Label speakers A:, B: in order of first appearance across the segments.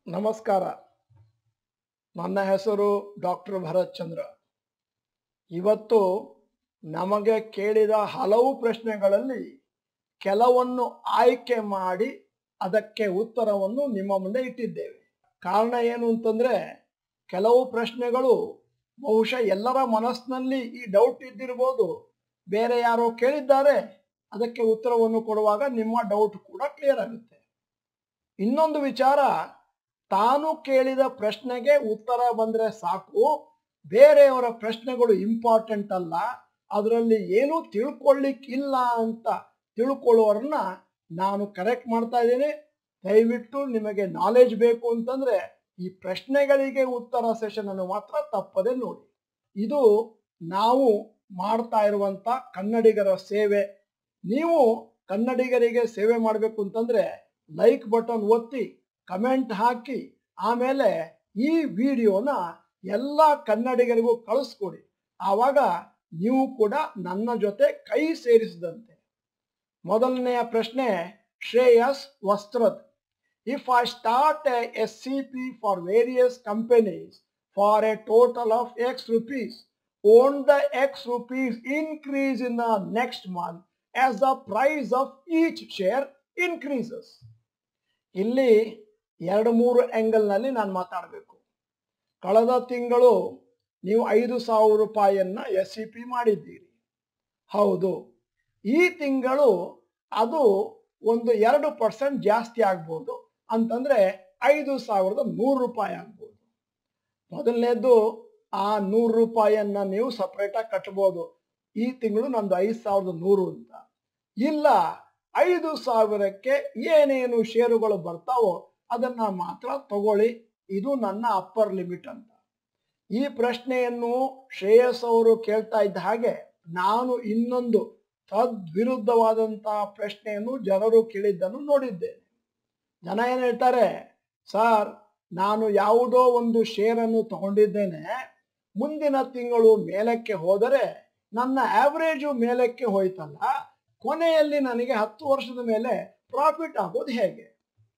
A: ನಮಸ್ಕಾರ ನನ್ನ ಹೆಸರು ಡಾಕ್ಟರ್ ಭರತ್ ಚಂದ್ರ ಇವತ್ತು ನಮಗೆ ಕೇಳಿದ ಹಲವು ಪ್ರಶ್ನೆಗಳಲ್ಲಿ ಕೆಲವನ್ನು ಆಯ್ಕೆ ಮಾಡಿ ಅದಕ್ಕೆ ಉತ್ತರವನ್ನು ನಿಮ್ಮ ಮುಂದೆ ಇಟ್ಟಿದ್ದೇವೆ ಕಾರಣ ಏನು ಅಂತಂದ್ರೆ ಕೆಲವು ಪ್ರಶ್ನೆಗಳು ಬಹುಶಃ ಎಲ್ಲರ ಮನಸ್ಸಿನಲ್ಲಿ ಈ ಡೌಟ್ ಇದ್ದಿರ್ಬೋದು ಬೇರೆ ಯಾರೋ ಕೇಳಿದ್ದಾರೆ ಅದಕ್ಕೆ ಉತ್ತರವನ್ನು ಕೊಡುವಾಗ ನಿಮ್ಮ ಡೌಟ್ ಕೂಡ ಕ್ಲಿಯರ್ ಆಗುತ್ತೆ ಇನ್ನೊಂದು ವಿಚಾರ ತಾನು ಕೇಳಿದ ಪ್ರಶ್ನೆಗೆ ಉತ್ತರ ಬಂದ್ರೆ ಸಾಕು ಬೇರೆಯವರ ಪ್ರಶ್ನೆಗಳು ಇಂಪಾರ್ಟೆಂಟ್ ಅಲ್ಲ ಅದರಲ್ಲಿ ಏನೂ ತಿಳ್ಕೊಳ್ಳಿಕ್ಕಿಲ್ಲ ಅಂತ ತಿಳ್ಕೊಳ್ಳೋರನ್ನ ನಾನು ಕರೆಕ್ಟ್ ಮಾಡ್ತಾ ಇದ್ದೀನಿ ದಯವಿಟ್ಟು ನಿಮಗೆ ನಾಲೆಜ್ ಬೇಕು ಅಂತಂದ್ರೆ ಈ ಪ್ರಶ್ನೆಗಳಿಗೆ ಉತ್ತರ ಸೆಷನ್ ಅನ್ನು ಮಾತ್ರ ತಪ್ಪದೆ ನೋಡಿ ಇದು ನಾವು ಮಾಡ್ತಾ ಇರುವಂತ ಕನ್ನಡಿಗರ ಸೇವೆ ನೀವು ಕನ್ನಡಿಗರಿಗೆ ಸೇವೆ ಮಾಡಬೇಕು ಅಂತಂದ್ರೆ ಲೈಕ್ ಬಟನ್ ಒತ್ತಿ ಕಮೆಂಟ್ ಹಾಕಿ ಆಮೇಲೆ ಈ ವಿಡಿಯೋನ ಎಲ್ಲ ಕನ್ನಡಿಗರಿಗೂ ಕಳಿಸ್ಕೊಡಿ ಆವಾಗ ನೀವು ಕೂಡ ನನ್ನ ಜೊತೆ ಕೈ ಸೇರಿಸಿದಂತೆ ಮೊದಲನೆಯ ಪ್ರಶ್ನೆ Shreyas Vastrad if I start S C P for various companies for a total of X rupees on the X rupees increase in the next month as the price of each share increases ಇಲ್ಲಿ ಎರಡು ಮೂರು ಆಂಗಲ್ನಲ್ಲಿ ನಾನು ಮಾತಾಡಬೇಕು ಕಳೆದ ತಿಂಗಳು ನೀವು ಐದು ಸಾವಿರ ರೂಪಾಯಿಯನ್ನ ಎಸ್ ಸಿ ಪಿ ಮಾಡಿದ್ದೀರಿ ಹೌದು ಈ ತಿಂಗಳು ಅದು ಒಂದು ಎರಡು ಪರ್ಸೆಂಟ್ ಜಾಸ್ತಿ ಆಗ್ಬೋದು ಅಂತಂದ್ರೆ ಐದು ಸಾವಿರದ ನೂರು ರೂಪಾಯಿ ಆಗ್ಬೋದು ಮೊದಲನೇದು ಆ ನೂರು ರೂಪಾಯಿಯನ್ನ ನೀವು ಸಪ್ರೇಟಾಗಿ ಕಟ್ಬೋದು ಈ ತಿಂಗಳು ನಂದು ಐದು ಸಾವಿರದ ನೂರು ಅಂತ ಇಲ್ಲ ಐದು ಸಾವಿರಕ್ಕೆ ಏನೇನು ಷೇರುಗಳು ಬರ್ತಾವೋ ಅದನ್ನ ಮಾತ್ರ ತಗೊಳ್ಳಿ ಇದು ನನ್ನ ಅಪ್ಪರ್ ಲಿಮಿಟ್ ಅಂತ ಈ ಪ್ರಶ್ನೆಯನ್ನು ಶ್ರೇಯಸ್ ಅವರು ಕೇಳ್ತಾ ಇದ್ದ ಹಾಗೆ ನಾನು ಇನ್ನೊಂದು ತದ್ವಿರುದ್ಧವಾದಂತಹ ಪ್ರಶ್ನೆಯನ್ನು ಜನರು ಕೇಳಿದ್ದನ್ನು ನೋಡಿದ್ದೇನೆ ಜನ ಏನ್ ಹೇಳ್ತಾರೆ ಸರ್ ನಾನು ಯಾವುದೋ ಒಂದು ಶೇರನ್ನು ತಗೊಂಡಿದ್ದೇನೆ ಮುಂದಿನ ತಿಂಗಳು ಮೇಲಕ್ಕೆ ಹೋದರೆ ನನ್ನ ಆವರೇಜು ಮೇಲಕ್ಕೆ ಹೋಯ್ತಲ್ಲ ಕೊನೆಯಲ್ಲಿ ನನಗೆ ಹತ್ತು ವರ್ಷದ ಮೇಲೆ ಪ್ರಾಫಿಟ್ ಆಗೋದು ಹೇಗೆ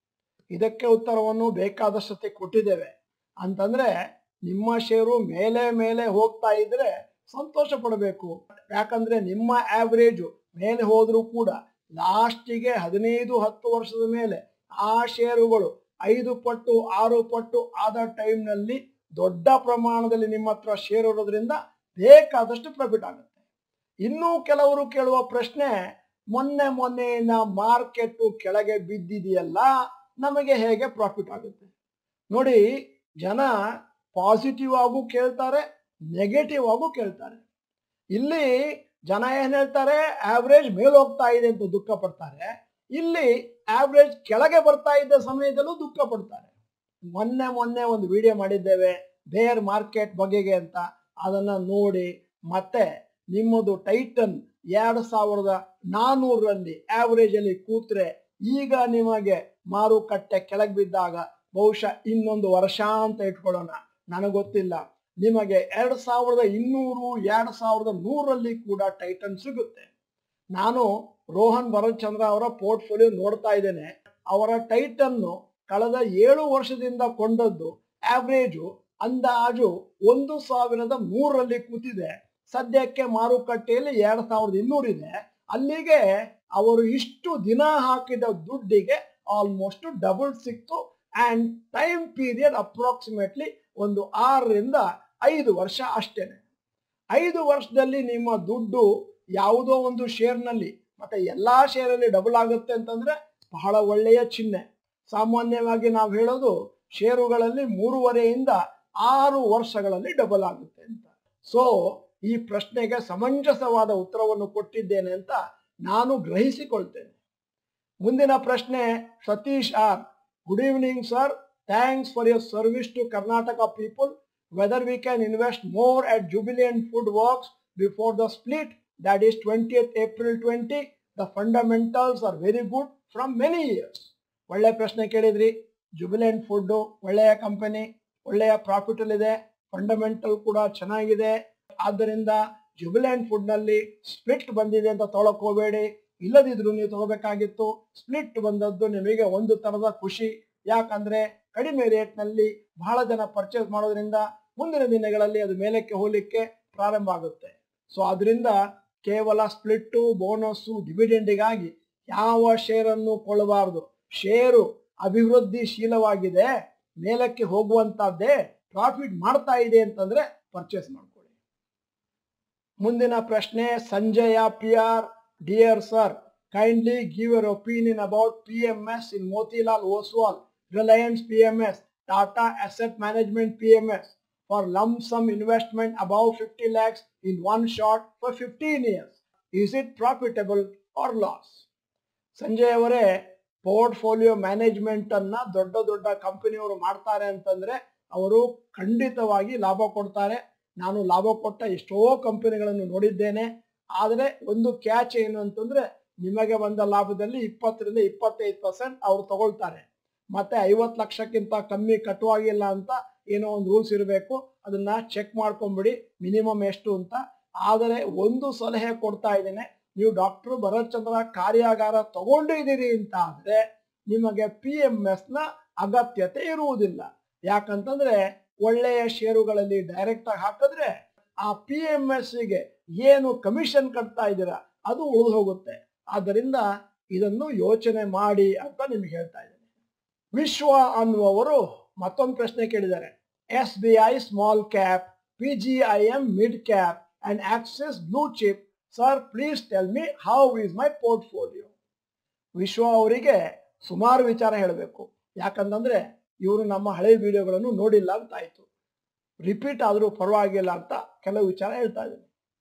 A: ಇದಕ್ಕೆ ಉತ್ತರವನ್ನು ಬೇಕಾದಷ್ಟು ಸತಿ ಕೊಟ್ಟಿದ್ದೇವೆ ಅಂತಂದ್ರೆ ನಿಮ್ಮ ಷೇರು ಮೇಲೆ ಮೇಲೆ ಹೋಗ್ತಾ ಇದ್ರೆ ಸಂತೋಷ ಪಡಬೇಕು ಯಾಕಂದ್ರೆ ನಿಮ್ಮ ಆವರೇಜು ಮೇಲೆ ಹೋದ್ರೂ ಕೂಡ ಲಾಸ್ಟಿಗೆ ಹದಿನೈದು ಹತ್ತು ವರ್ಷದ ಮೇಲೆ ಆ ಷೇರುಗಳು ಐದು ಪಟ್ಟು ಆರು ಪಟ್ಟು ಆದ ಟೈಮ್ನಲ್ಲಿ ದೊಡ್ಡ ಪ್ರಮಾಣದಲ್ಲಿ ನಿಮ್ಮ ಹತ್ರ ಶೇರ್ ಇರೋದ್ರಿಂದ ಬೇಕಾದಷ್ಟು ಪ್ರಾಫಿಟ್ ಆಗುತ್ತೆ ಇನ್ನೂ ಕೆಲವರು ಕೇಳುವ ಪ್ರಶ್ನೆ ಮೊನ್ನೆ ಮೊನ್ನೆಯಿಂದ ಮಾರ್ಕೆಟ್ ಕೆಳಗೆ ಬಿದ್ದಿದೆಯಲ್ಲ ನಮಗೆ ಹೇಗೆ ಪ್ರಾಫಿಟ್ ಆಗುತ್ತೆ ನೋಡಿ ಜನ ಪಾಸಿಟಿವ್ ಆಗು ಕೇಳ್ತಾರೆ ನೆಗೆಟಿವ್ ಆಗು ಕೇಳ್ತಾರೆ ಇಲ್ಲಿ ಜನ ಏನ್ ಹೇಳ್ತಾರೆ ಆವ್ರೇಜ್ ಮೇಲೆ ಹೋಗ್ತಾ ಇದೆ ಅಂತ ದುಃಖ ಪಡ್ತಾರೆ ಇಲ್ಲಿ ಆವ್ರೇಜ್ ಕೆಳಗೆ ಬರ್ತಾ ಇದ್ದ ಸಮಯದಲ್ಲೂ ದುಃಖ ಪಡ್ತಾರೆ ಮೊನ್ನೆ ಮೊನ್ನೆ ಒಂದು ವಿಡಿಯೋ ಮಾಡಿದ್ದೇವೆ ಬೇರ್ ಮಾರ್ಕೆಟ್ ಬಗೆಗೆ ಅಂತ ಅದನ್ನ ನೋಡಿ ಮತ್ತೆ ನಿಮ್ಮದು ಟೈಟನ್ ಎರಡು ಸಾವಿರದ ನಾನೂರರಲ್ಲಿ ಆವರೇಜ್ ಅಲ್ಲಿ ಕೂತ್ರೆ ಈಗ ನಿಮಗೆ ಮಾರುಕಟ್ಟೆ ಕೆಳಗೆ ಬಿದ್ದಾಗ ಬಹುಶಃ ಇನ್ನೊಂದು ವರ್ಷ ಅಂತ ಇಟ್ಕೊಳ್ಳೋಣ ನನಗೆ ಗೊತ್ತಿಲ್ಲ ನಿಮಗೆ ಎರಡು ಸಾವಿರದ ಇನ್ನೂರು ಎರಡು ಸಾವಿರದ ನೂರಲ್ಲಿ ಕೂಡ ಟೈಟನ್ ಸಿಗುತ್ತೆ ನಾನು ರೋಹನ್ ಭರತ್ಚಂದ್ರ ಅವರ ಪೋರ್ಟ್ಫೋಲಿಯೋ ನೋಡ್ತಾ ಇದ್ದೇನೆ ಅವರ ಟೈಟನ್ನು ಕಳೆದ ಏಳು ವರ್ಷದಿಂದ ಕೊಂಡದ್ದು ಆವ್ರೇಜು ಅಂದಾಜು ಒಂದು ಸಾವಿರದ ನೂರಲ್ಲಿ ಕೂತಿದೆ ಸದ್ಯಕ್ಕೆ ಮಾರುಕಟ್ಟೆಯಲ್ಲಿ ಎರಡು ಸಾವಿರದ ಇನ್ನೂರಿದೆ ಅಲ್ಲಿಗೆ ಅವರು ಇಷ್ಟು ದಿನ ಹಾಕಿದ ದುಡ್ಡಿಗೆ ಆಲ್ಮೋಸ್ಟ್ ಡಬಲ್ ಸಿಕ್ತು ಅಂಡ್ ಟೈಮ್ ಪೀರಿಯಡ್ ಅಪ್ರಾಕ್ಸಿಮೇಟ್ಲಿ ಒಂದು ಆರರಿಂದ ಐದು ವರ್ಷ ಅಷ್ಟೇನೆ ಐದು ವರ್ಷದಲ್ಲಿ ನಿಮ್ಮ ದುಡ್ಡು ಯಾವುದೋ ಒಂದು ಶೇರ್ನಲ್ಲಿ ಮತ್ತೆ ಎಲ್ಲಾ ಶೇರಲ್ಲಿ ಡಬಲ್ ಆಗುತ್ತೆ ಅಂತಂದ್ರೆ ಬಹಳ ಒಳ್ಳೆಯ ಚಿಹ್ನೆ ಸಾಮಾನ್ಯವಾಗಿ ನಾವು ಹೇಳೋದು ಷೇರುಗಳಲ್ಲಿ ಮೂರುವರೆಯಿಂದ ಆರು ವರ್ಷಗಳಲ್ಲಿ ಡಬಲ್ ಆಗುತ್ತೆ ಅಂತ ಸೊ ಈ ಪ್ರಶ್ನೆಗೆ ಸಮಂಜಸವಾದ ಉತ್ತರವನ್ನು ಕೊಟ್ಟಿದ್ದೇನೆ ಅಂತ ನಾನು ಗ್ರಹಿಸಿಕೊಳ್ತೇನೆ ಮುಂದಿನ ಪ್ರಶ್ನೆ Satish R good evening sir thanks for your service to Karnataka people whether we can invest more at Jubilant Food Works before the split that is twentieth April twenty the fundamentals are very good from many years ಒಳ್ಳೆ ಪ್ರಶ್ನೆ ಕೇಳಿದ್ರಿ ಜುಬಿಲೆಂಟ್ ಫುಡ್ ಒಳ್ಳೆಯ company ಒಳ್ಳೆಯ profit ಇದೆ fundamental ಕೂಡ ಚೆನ್ನಾಗಿದೆ ಆದ್ದರಿಂದ Jubilant food ನಲ್ಲಿ ಸ್ಪ್ಲಿಟ್ ಬಂದಿದೆ ಅಂತ ತೊಳಕ್ ಹೋಗಬೇಡಿ ಇಲ್ಲದಿದ್ರು ನೀವು ತಗೋಬೇಕಾಗಿತ್ತು ಸ್ಪ್ಲಿಟ್ ಬಂದದ್ದು ನಿಮಗೆ ಒಂದು ತರದ ಖುಷಿ ಯಾಕಂದ್ರೆ ಕಡಿಮೆ ರೇಟ್ನಲ್ಲಿ ಬಹಳ ಜನ ಪರ್ಚೇಸ್ ಮಾಡೋದ್ರಿಂದ ಮುಂದಿನ ದಿನಗಳಲ್ಲಿ ಅದು ಮೇಲಕ್ಕೆ ಹೋಗ್ಲಿಕ್ಕೆ ಪ್ರಾರಂಭ ಆಗುತ್ತೆ ಸೊ ಅದರಿಂದ ಕೇವಲ ಸ್ಪ್ಲಿಟ್ಟು ಬೋನಸ್ಸು ಡಿವಿಡೆಂಡಿಗಾಗಿ ಯಾವ ಶೇರನ್ನು ಕೊಳ್ಳಬಾರದು ಶೇರು ಅಭಿವೃದ್ಧಿಶೀಲವಾಗಿದೆ ಮೇಲಕ್ಕೆ ಹೋಗುವಂತದ್ದೇ ಪ್ರಾಫಿಟ್ ಮಾಡ್ತಾ ಇದೆ ಅಂತಂದ್ರೆ ಪರ್ಚೇಸ್ ಮಾಡ್ಕೊಳ್ಳಿ ಮುಂದಿನ ಪ್ರಶ್ನೆ Sanjay P R dear sir kindly give your opinion about P M S in Motilal Oswal Reliance P M S Tata asset management P M S for lump sum investment above 50 lakhs in one shot for 15 years. Is it profitable or loss? Sanjay ಅವರೇ portfolio management ಅನ್ನ ದೊಡ್ಡ ದೊಡ್ಡ ಕಂಪನಿಯವರು ಮಾಡ್ತಾರೆ ಅಂತಂದ್ರೆ ಅವರು ಖಂಡಿತವಾಗಿ ಲಾಭ ಕೊಡ್ತಾರೆ ನಾನು ಲಾಭ ಕೊಟ್ಟ ಎಷ್ಟೋ ಕಂಪನಿಗಳನ್ನು ನೋಡಿದ್ದೇನೆ ಆದರೆ ಒಂದು ಕ್ಯಾಚ್ ಏನು ಅಂತಂದ್ರೆ ನಿಮಗೆ ಬಂದ ಲಾಭದಲ್ಲಿ ಇಪ್ಪತ್ತರಿಂದ ಇಪ್ಪತ್ತೈದು ಪರ್ಸೆಂಟ್ ಅವ್ರು ತಗೊಳ್ತಾರೆ ಮತ್ತೆ ಐವತ್ತು ಲಕ್ಷಕ್ಕಿಂತ ಕಮ್ಮಿ ಕಟ್ಟುವಾಗಿಲ್ಲ ಅಂತ ಏನೋ ಒಂದು ರೂಲ್ಸ್ ಇರಬೇಕು ಅದನ್ನ ಚೆಕ್ ಮಾಡ್ಕೊಂಬಿಡಿ ಮಿನಿಮಮ್ ಎಷ್ಟು ಅಂತ ಆದರೆ ಒಂದು ಸಲಹೆ ಕೊಡ್ತಾ ಇದ್ದೇನೆ ನೀವು ಡಾಕ್ಟರ್ ಭರತ್ ಚಂದ್ರ ಕಾರ್ಯಾಗಾರ ತಗೊಂಡಿದ್ದೀರಿ ಅಂತ ಆದ್ರೆ ನಿಮಗೆ ಪಿ ಎಂ ಎಸ್ ನ ಅಗತ್ಯತೆ ಇರುವುದಿಲ್ಲ ಯಾಕಂತಂದ್ರೆ ಒಳ್ಳೆಯ ಷೇರುಗಳಲ್ಲಿ ಡೈರೆಕ್ಟ್ ಆಗಿ ಹಾಕಿದ್ರೆ ಆ ಪಿ ಎಂ ಎಸ್ ಗೆ ಏನು ಕಮಿಷನ್ ಕಟ್ತಾ ಇದ್ದೀರಾ ಅದು ಉಳಿದು ಹೋಗುತ್ತೆ ಆದ್ದರಿಂದ ಇದನ್ನು ಯೋಚನೆ ಮಾಡಿ ಅಂತ ನಿಮ್ಗೆ ಹೇಳ್ತಾ ಇದ್ದೇನೆ ವಿಶ್ವ ಅನ್ನುವರು ಮತ್ತೊಂದು ಪ್ರಶ್ನೆ ಕೇಳಿದ್ದಾರೆ S B I small cap P G I M mid cap and Axis blue chip sir please tell me how is my portfolio Vishwa ಅವರಿಗೆ ಸುಮಾರು ವಿಚಾರ ಹೇಳಬೇಕು ಯಾಕಂತಂದ್ರೆ ಇವರು ನಮ್ಮ ಹಳೆ ವಿಡಿಯೋಗಳನ್ನು ನೋಡಿಲ್ಲ ಅಂತ ಆಯ್ತು ರಿಪೀಟ್ ಆದರೂ ಪರವಾಗಿಲ್ಲ ಅಂತ ಕೆಲವು ವಿಚಾರ ಹೇಳ್ತಾ ಇದ್ದೀನಿ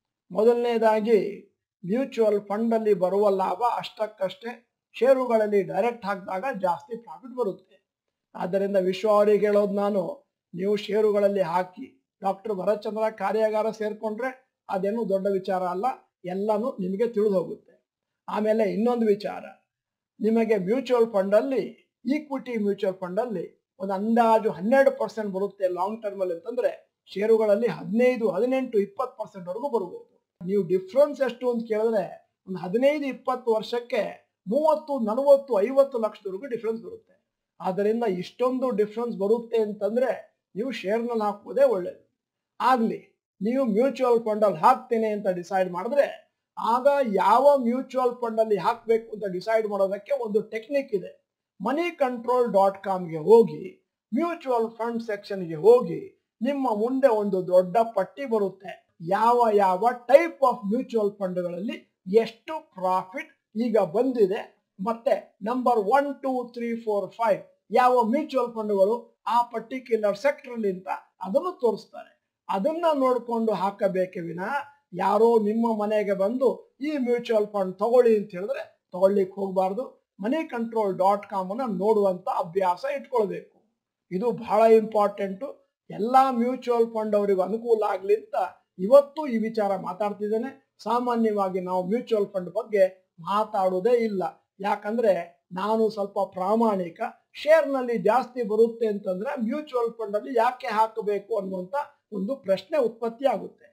A: ಮೊದಲನೇದಾಗಿ ಮ್ಯೂಚುವಲ್ ಫಂಡ್ ಅಲ್ಲಿ ಬರುವ ಲಾಭ ಅಷ್ಟಕ್ಕಷ್ಟೇ ಷೇರುಗಳಲ್ಲಿ ಡೈರೆಕ್ಟ್ ಹಾಕಿದಾಗ ಜಾಸ್ತಿ ಪ್ರಾಫಿಟ್ ಬರುತ್ತೆ ಆದ್ದರಿಂದ ವಿಶ್ವ ಅವರಿಗೆ ಹೇಳೋದು ನಾನು ನೀವು ಷೇರುಗಳಲ್ಲಿ ಹಾಕಿ ಡಾಕ್ಟರ್ ಭರತ್ಚಂದ್ರ ಕಾರ್ಯಾಗಾರ ಸೇರ್ಕೊಂಡ್ರೆ ಅದೇನು ದೊಡ್ಡ ವಿಚಾರ ಅಲ್ಲ ಎಲ್ಲಾನು ನಿಮಗೆ ತಿಳಿದು ಹೋಗುತ್ತೆ ಆಮೇಲೆ ಇನ್ನೊಂದು ವಿಚಾರ ನಿಮಗೆ ಮ್ಯೂಚುವಲ್ ಫಂಡ್ ಅಲ್ಲಿ ಈಕ್ವಿಟಿ ಮ್ಯೂಚುವಲ್ ಫಂಡ್ ಅಲ್ಲಿ ಒಂದು ಅಂದಾಜು ಹನ್ನೆರಡು ಪರ್ಸೆಂಟ್ ಬರುತ್ತೆ ಲಾಂಗ್ ಟರ್ಮ್ ಅಲ್ಲಿ ಅಂತಂದ್ರೆ ಷೇರುಗಳಲ್ಲಿ ಹದಿನೈದು ಹದಿನೆಂಟು ಇಪ್ಪತ್ತು ಪರ್ಸೆಂಟ್ ವರೆಗೂ ಬರ್ಬೋದು ನೀವು ಡಿಫ್ರೆನ್ಸ್ ಎಷ್ಟು ಅಂತ ಕೇಳಿದ್ರೆ ಒಂದು ಹದಿನೈದು ಇಪ್ಪತ್ತು ವರ್ಷಕ್ಕೆ ಮೂವತ್ತು ನಲವತ್ತು ಐವತ್ತು ಲಕ್ಷದವರೆಗೂ ಡಿಫ್ರೆನ್ಸ್ ಬರುತ್ತೆ ಆದ್ದರಿಂದ ಇಷ್ಟೊಂದು ಡಿಫ್ರೆನ್ಸ್ ಬರುತ್ತೆ ಅಂತಂದ್ರೆ ನೀವು ಶೇರ್ನಲ್ಲಿ ಹಾಕುವುದೇ ಒಳ್ಳೇದು ಆಗ್ಲಿ ನೀವು ಮ್ಯೂಚುವಲ್ ಫಂಡ್ ಅಲ್ಲಿ ಹಾಕ್ತೇನೆ ಅಂತ ಡಿಸೈಡ್ ಮಾಡಿದ್ರೆ ಆಗ ಯಾವ ಮ್ಯೂಚುವಲ್ ಫಂಡ್ ಅಲ್ಲಿ ಹಾಕಬೇಕು ಅಂತ ಡಿಸೈಡ್ ಮಾಡೋದಕ್ಕೆ ಒಂದು ಟೆಕ್ನಿಕ್ ಇದೆ ಮನಿ ಕಂಟ್ರೋಲ್ ಡಾಟ್ ಕಾಮ್ಗೆ ಹೋಗಿ ಮ್ಯೂಚುವಲ್ ಫಂಡ್ ಸೆಕ್ಷನ್ಗೆ ಹೋಗಿ ನಿಮ್ಮ ಮುಂದೆ ಒಂದು ದೊಡ್ಡ ಪಟ್ಟಿ ಬರುತ್ತೆ ಯಾವ ಯಾವ ಟೈಪ್ ಆಫ್ ಮ್ಯೂಚುವಲ್ ಫಂಡ್ಗಳಲ್ಲಿ ಎಷ್ಟು ಪ್ರಾಫಿಟ್ ಈಗ ಬಂದಿದೆ ಮತ್ತೆ number one two three four five ಯಾವ ಮ್ಯೂಚುವಲ್ ಫಂಡ್ಗಳು ಆ ಪರ್ಟಿಕ್ಯುಲರ್ ಸೆಕ್ಟರ್ ಅಂತ ಅದನ್ನು ತೋರಿಸ್ತಾರೆ ಅದನ್ನ ನೋಡ್ಕೊಂಡು ಹಾಕಬೇಕೆ ವಿನ ಯಾರೋ ನಿಮ್ಮ ಮನೆಗೆ ಬಂದು ಈ ಮ್ಯೂಚುವಲ್ ಫಂಡ್ ತಗೊಳ್ಳಿ ಅಂತ ಹೇಳಿದ್ರೆ ತಗೊಳ್ಳಿಕ್ ಹೋಗಬಾರ್ದು ಮನಿ ಕಂಟ್ರೋಲ್ ಡಾಟ್ ಕಾಮ್ ಅನ್ನ ನೋಡುವಂತ ಅಭ್ಯಾಸ ಇಟ್ಕೊಳ್ಬೇಕು ಇದು ಬಹಳ ಇಂಪಾರ್ಟೆಂಟು ಎಲ್ಲಾ ಮ್ಯೂಚುವಲ್ ಫಂಡ್ ಅವರಿಗೂ ಅನುಕೂಲ ಆಗ್ಲಿ ಅಂತ ಇವತ್ತು ಈ ವಿಚಾರ ಮಾತಾಡ್ತಿದ್ದೇನೆ ಸಾಮಾನ್ಯವಾಗಿ ನಾವು ಮ್ಯೂಚುವಲ್ ಫಂಡ್ ಬಗ್ಗೆ ಮಾತಾಡುವುದೇ ಇಲ್ಲ ಯಾಕಂದ್ರೆ ನಾನು ಸ್ವಲ್ಪ ಪ್ರಾಮಾಣಿಕ ಶೇರ್ನಲ್ಲಿ ಜಾಸ್ತಿ ಬರುತ್ತೆ ಅಂತಂದ್ರೆ ಮ್ಯೂಚುವಲ್ ಫಂಡ್ ಅಲ್ಲಿ ಯಾಕೆ ಹಾಕಬೇಕು ಅನ್ನುವಂತ ಒಂದು ಪ್ರಶ್ನೆ ಉತ್ಪತ್ತಿ ಆಗುತ್ತೆ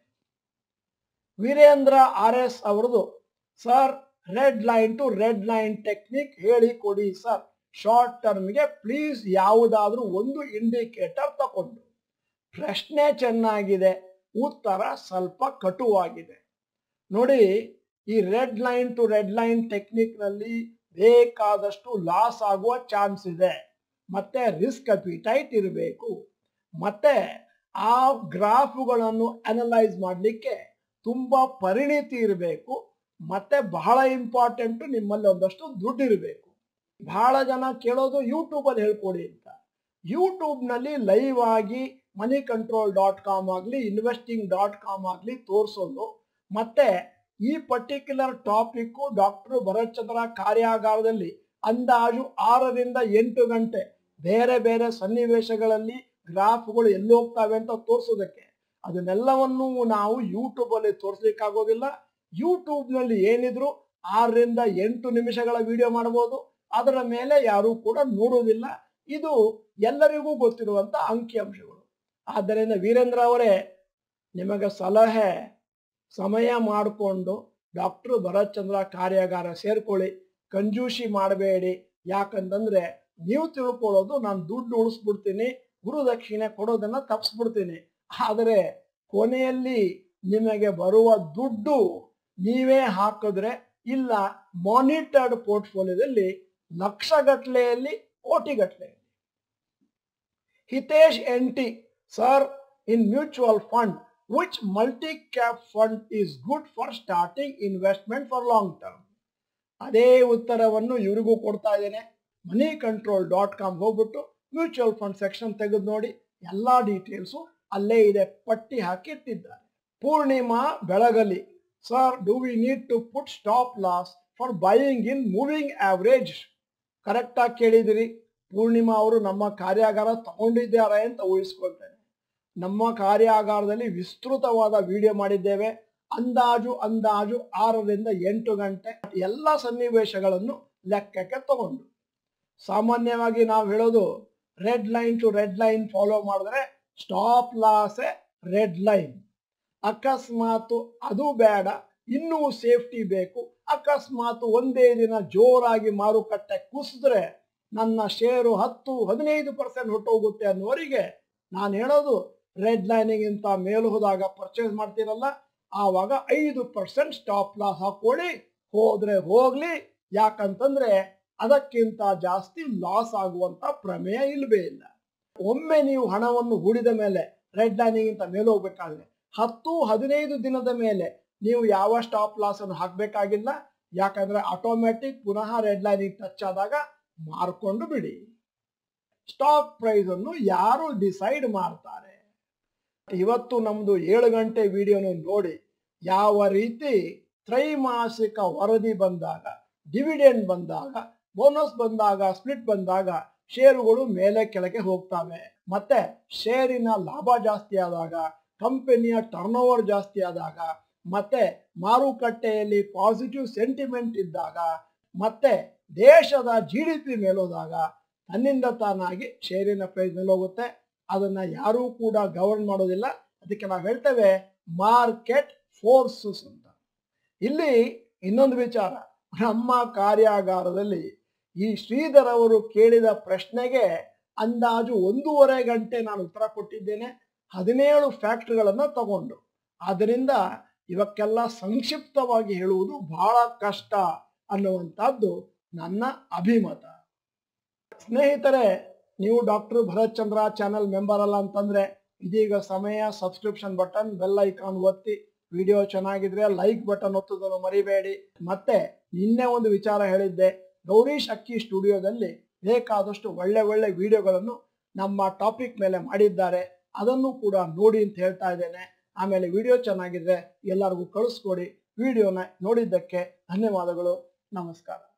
A: ವೀರೇಂದ್ರ ಆರ್ ಎಸ್ ಅವರದು sir red line to red line technique ಹೇಳಿ ಕೊಡಿ ಸರ್ ಶಾರ್ಟ್ ಟರ್ಮ್ಗೆ ಪ್ಲೀಸ್ ಯಾವುದಾದ್ರೂ ಒಂದು ಇಂಡಿಕೇಟರ್ ತಕೊಂಡು ಪ್ರಶ್ನೆ ಚೆನ್ನಾಗಿದೆ ಉತ್ತರ ಸ್ವಲ್ಪ ಕಟುವಾಗಿದೆ ನೋಡಿ ಈ red line to red line technique ನಲ್ಲಿ ಬೇಕಾದಷ್ಟು ಲಾಸ್ ಆಗುವ ಚಾನ್ಸ್ ಇದೆ ಮತ್ತೆ ರಿಸ್ಕ್ ಅಪಿಟೈಟ್ ಇರಬೇಕು ಮತ್ತೆ ಆ ಗ್ರಾಫ್ಗಳನ್ನು ಅನಲೈಸ್ ಮಾಡಲಿಕ್ಕೆ ತುಂಬಾ ಪರಿಣಿತಿ ಇರಬೇಕು ಮತ್ತೆ ಬಹಳ ಇಂಪಾರ್ಟೆಂಟ್ ನಿಮ್ಮಲ್ಲಿ ಒಂದಷ್ಟು ದುಡ್ಡು ಇರಬೇಕು ಬಹಳ ಜನ ಕೇಳೋದು ಯೂಟ್ಯೂಬ್ ಅಲ್ಲಿ ಹೇಳ್ಕೊಡಿ ಅಂತ ಯೂಟ್ಯೂಬ್ ನಲ್ಲಿ ಲೈವ್ ಆಗಿ ಮನಿ ಕಂಟ್ರೋಲ್ ಡಾಟ್ ಕಾಮ್ ಆಗಲಿ ಇನ್ವೆಸ್ಟಿಂಗ್ ಡಾಟ್ ಕಾಮ್ ಆಗಲಿ ತೋರಿಸೋದು ಮತ್ತೆ ಈ particular topic doctor Bharat Chandra ಕಾರ್ಯಾಗಾರದಲ್ಲಿ ಅಂದಾಜು ಆರರಿಂದ ಎಂಟು ಗಂಟೆ ಬೇರೆ ಬೇರೆ ಸನ್ನಿವೇಶಗಳಲ್ಲಿ ಗ್ರಾಫ್ಗಳು ಎಲ್ಲಿ ಹೋಗ್ತವೆ ಅಂತ ತೋರಿಸೋದಕ್ಕೆ ಅದನ್ನೆಲ್ಲವನ್ನು ನಾವು ಯೂಟ್ಯೂಬ್ ಅಲ್ಲಿ ತೋರಿಸ್ಲಿಕ್ಕಾಗೋದಿಲ್ಲ ಯೂಟ್ಯೂಬ್ ನಲ್ಲಿ ಏನಿದ್ರು ಆರರಿಂದ ಎಂಟು ನಿಮಿಷಗಳ ವಿಡಿಯೋ ಮಾಡಬಹುದು ಅದರ ಮೇಲೆ ಯಾರು ಕೂಡ ನೋಡುವುದಿಲ್ಲ ಇದು ಎಲ್ಲರಿಗೂ ಗೊತ್ತಿರುವಂತ ಅಂಕಿಅಂಶಗಳು ಆದ್ದರಿಂದ ವೀರೇಂದ್ರ ಅವರೇ ನಿಮಗೆ ಸಲಹೆ ಸಮಯ ಮಾಡಿಕೊಂಡು ಡಾಕ್ಟರ್ ಭರತ್ ಚಂದ್ರ ಕಾರ್ಯಾಗಾರ ಸೇರ್ಕೊಳ್ಳಿ ಕಂಜೂಷಿ ಮಾಡಬೇಡಿ ಯಾಕಂತಂದ್ರೆ ನೀವು ತಿಳ್ಕೊಳ್ಳೋದು ನಾನು ದುಡ್ಡು ಉಳಿಸ್ಬಿಡ್ತೀನಿ ಗುರುದಕ್ಷಿಣೆ ಕೊಡೋದನ್ನ ತಪ್ಪಿಸ್ಬಿಡ್ತೀನಿ ಆದರೆ ಕೊನೆಯಲ್ಲಿ ನಿಮಗೆ ಬರುವ ದುಡ್ಡು ನೀವೇ ಹಾಕಿದ್ರೆ ಇಲ್ಲ ಮಾನಿಟರ್ಡ್ ಪೋರ್ಟ್ಫೋಲಿಯೋದಲ್ಲಿ ಲಕ್ಷಗಟ್ಲೆಯಲ್ಲಿ ಕೋಟಿಗಟ್ಲೆಯಲ್ಲಿ Hitesh N T sir in mutual fund which multi cap fund is good for starting investment for long term ಅದೇ ಉತ್ತರವನ್ನು ಇವರಿಗೂ ಕೊಡ್ತಾ ಇದ್ದೇನೆ ಮನಿ ಕಂಟ್ರೋಲ್ ಡಾಟ್ ಕಾಮ್ ಹೋಗ್ಬಿಟ್ಟು ಮ್ಯೂಚುವಲ್ ಫಂಡ್ ಸೆಕ್ಷನ್ ತೆಗೆದು ನೋಡಿ ಎಲ್ಲ ಡೀಟೇಲ್ಸು ಅಲ್ಲೇ ಇದೆ ಪಟ್ಟಿ ಹಾಕಿ ಇಟ್ಟಿದ್ದಾರೆ Poornima Belagali sir do we need to put stop loss for buying in moving average ಕರೆಕ್ಟಾಗಿ ಕೇಳಿದಿರಿ ಪೂರ್ಣಿಮಾ ಅವರು ನಮ್ಮ ಕಾರ್ಯಾಗಾರ ತಗೊಂಡಿದ್ದಾರೆ ಅಂತ ಊಹಿಸ್ಕೊಳ್ತೇನೆ ನಮ್ಮ ಕಾರ್ಯಾಗಾರದಲ್ಲಿ ವಿಸ್ತೃತವಾದ ವಿಡಿಯೋ ಮಾಡಿದ್ದೇವೆ ಅಂದಾಜು ಅಂದಾಜು ಆರರಿಂದ ಎಂಟು ಗಂಟೆ ಎಲ್ಲ ಸನ್ನಿವೇಶಗಳನ್ನು ಲೆಕ್ಕಕ್ಕೆ ತಗೊಂಡು ಸಾಮಾನ್ಯವಾಗಿ ನಾವು ಹೇಳೋದು red line to red line follow ಮಾಡಿದ್ರೆ ಸ್ಟಾಪ್ ಲಾಸೆ ರೆಡ್ ಲೈನ್ ಅಕಸ್ಮಾತ್ ಅದು ಬೇಡ ಇನ್ನೂ ಸೇಫ್ಟಿ ಬೇಕು ಅಕಸ್ಮಾತ್ ಒಂದೇ ದಿನ ಜೋರಾಗಿ ಮಾರುಕಟ್ಟೆ ಕುಸಿದ್ರೆ ನನ್ನ ಶೇರು ಹತ್ತು ಹದಿನೈದು ಪರ್ಸೆಂಟ್ ಹೊಟ್ಟೋಗುತ್ತೆ ಅನ್ನೋರಿಗೆ ನಾನು ಹೇಳೋದು ರೆಡ್ ಲೈನಿಗಿಂತ ಮೇಲು ಹೋದಾಗ ಪರ್ಚೇಸ್ ಮಾಡ್ತೀರಲ್ಲ ಆವಾಗ ಐದು ಪರ್ಸೆಂಟ್ ಸ್ಟಾಪ್ ಲಾಸ್ ಹಾಕೊಳ್ಳಿ ಹೋದ್ರೆ ಹೋಗ್ಲಿ ಯಾಕಂತಂದ್ರೆ ಅದಕ್ಕಿಂತ ಜಾಸ್ತಿ ಲಾಸ್ ಆಗುವಂತ ಪ್ರಮೇಯ ಇಲ್ವೇ ಇಲ್ಲ ಒಮ್ಮೆ ನೀವು ಹಣವನ್ನು ಹೂಡಿದ ಮೇಲೆ ರೆಡ್ ಲೈನಿಗಿಂತ ಮೇಲೆ ಹೋಗ್ಬೇಕಾದ್ರೆ ಹತ್ತು ಹದಿನೈದು ದಿನದ ಮೇಲೆ ನೀವು ಯಾವ ಸ್ಟಾಪ್ ಲಾಸ್ ಅನ್ನು ಹಾಕಬೇಕಾಗಿಲ್ಲ ಯಾಕಂದ್ರೆ ಆಟೋಮ್ಯಾಟಿಕ್ ಪುನಃ ರೆಡ್ ಲೈನಿಗೆ ಟಚ್ ಆದಾಗ ಮಾರ್ಕೊಂಡು ಬಿಡಿ ಸ್ಟಾಕ್ ಪ್ರೈಸ್ ಅನ್ನು ಯಾರು ಡಿಸೈಡ್ ಮಾಡ್ತಾರೆ ಇವತ್ತು ನಮ್ದು ಏಳು ಗಂಟೆ ವಿಡಿಯೋನು ನೋಡಿ ಯಾವ ರೀತಿ ತ್ರೈಮಾಸಿಕ ವರದಿ ಬಂದಾಗ ಡಿವಿಡೆಂಡ್ ಬಂದಾಗ ಬೋನಸ್ ಬಂದಾಗ ಸ್ಪ್ಲಿಟ್ ಬಂದಾಗ ಷೇರುಗಳು ಮೇಲೆ ಕೆಳಗೆ ಹೋಗ್ತವೆ ಮತ್ತೆ ಷೇರಿನ ಲಾಭ ಜಾಸ್ತಿ ಆದಾಗ ಕಂಪನಿಯ ಟರ್ನ್ ಓವರ್ ಜಾಸ್ತಿ ಆದಾಗ ಮತ್ತೆ ಮಾರುಕಟ್ಟೆಯಲ್ಲಿ ಪಾಸಿಟಿವ್ ಸೆಂಟಿಮೆಂಟ್ ಇದ್ದಾಗ ಮತ್ತೆ ದೇಶದ ಜಿ ಡಿ ಪಿ ಮೇಲೋದಾಗ ತನ್ನಿಂದ ತಾನಾಗಿ ಷೇರಿನ ಪ್ರೈಸ್ ಮೇಲೆ ಹೋಗುತ್ತೆ ಅದನ್ನ ಯಾರೂ ಕೂಡ ಗವರ್ನ್ ಮಾಡೋದಿಲ್ಲ ಅದಕ್ಕೆ ನಾವು ಹೇಳ್ತೇವೆ ಮಾರ್ಕೆಟ್ ಫೋರ್ಸಸ್ ಅಂತ ಇಲ್ಲಿ ಇನ್ನೊಂದು ವಿಚಾರ ನಮ್ಮ ಕಾರ್ಯಾಗಾರದಲ್ಲಿ ಈ ಶ್ರೀಧರ್ ಅವರು ಕೇಳಿದ ಪ್ರಶ್ನೆಗೆ ಅಂದಾಜು ಒಂದೂವರೆ ಗಂಟೆ ನಾನು ಉತ್ತರ ಕೊಟ್ಟಿದ್ದೇನೆ ಹದಿನೇಳು ಫ್ಯಾಕ್ಟ್ರಿಗಳನ್ನ ತಗೊಂಡು ಆದ್ದರಿಂದ ಇವಕ್ಕೆಲ್ಲ ಸಂಕ್ಷಿಪ್ತವಾಗಿ ಹೇಳುವುದು ಬಹಳ ಕಷ್ಟ ಅನ್ನುವಂಥದ್ದು ನನ್ನ ಅಭಿಮತ ಸ್ನೇಹಿತರೆ ನೀವು doctor Bharat Chandra channel member ಅಲ್ಲ ಅಂತಂದ್ರೆ ಇದೀಗ ಸಮಯ ಸಬ್ಸ್ಕ್ರಿಪ್ಷನ್ ಬಟನ್ ಬೆಲ್ ಐಕಾನ್ ಒತ್ತಿ ವಿಡಿಯೋ ಚೆನ್ನಾಗಿದ್ರೆ ಲೈಕ್ ಬಟನ್ ಒತ್ತೋದನ್ನು ಮರಿಬೇಡಿ ಮತ್ತೆ ನಿನ್ನೆ ಒಂದು ವಿಚಾರ ಹೇಳಿದ್ದೆ ಗೌರೀಶ್ ಅಕ್ಕಿ ಸ್ಟುಡಿಯೋದಲ್ಲಿ ಬೇಕಾದಷ್ಟು ಒಳ್ಳೆ ಒಳ್ಳೆ ವಿಡಿಯೋಗಳನ್ನು ನಮ್ಮ ಟಾಪಿಕ್ ಮೇಲೆ ಮಾಡಿದ್ದಾರೆ ಅದನ್ನು ಕೂಡ ನೋಡಿ ಅಂತ ಹೇಳ್ತಾ ಇದ್ದೇನೆ ಆಮೇಲೆ ವಿಡಿಯೋ ಚೆನ್ನಾಗಿದ್ರೆ ಎಲ್ಲರಿಗೂ ಕಳಿಸ್ಕೊಡಿ ವಿಡಿಯೋನ ನೋಡಿದ್ದಕ್ಕೆ ಧನ್ಯವಾದಗಳು ನಮಸ್ಕಾರ